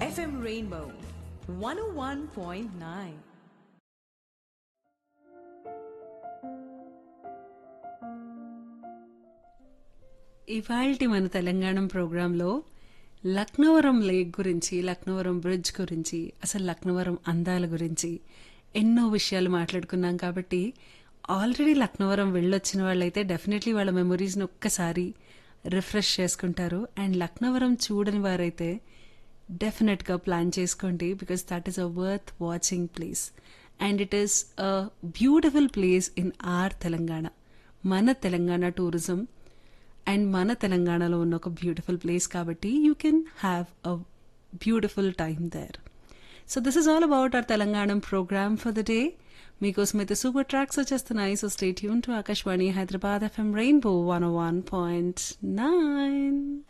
FM Rainbow 101.9. ఇవాల్టి మన తెలంగాణ ప్రోగ్రాంలో లక్నవరం లేక్ గురించి లక్నవరం బ్రిడ్జ్ గురించి అసలు లక్నవరం అందాల గురించి ఎన్నో విషయాలు మాట్లాడుకున్నాం కాబట్టి ఆల్రెడీ లక్నవరం వెళ్ళొచ్చిన వాళ్ళైతే డెఫినెట్లీ వాళ్ళ మెమొరీస్ని ఒక్కసారి రిఫ్రెష్ చేసుకుంటారు అండ్ లక్నవరం చూడని వారైతే డెఫినెట్గా ప్లాన్ చేసుకోండి because that is a worth watching place and it is a beautiful place in our Telangana మన తెలంగాణ టూరిజం అండ్ మన తెలంగాణలో ఉన్న ఒక బ్యూటిఫుల్ ప్లేస్ కాబట్టి you can have a beautiful time there so this is all about our Telangana program for the day మీకోసం అయితే super tracks వచ్చేస్తున్నాయి so stay యూన్ to Akashvani Hyderabad FM rainbow one one point nine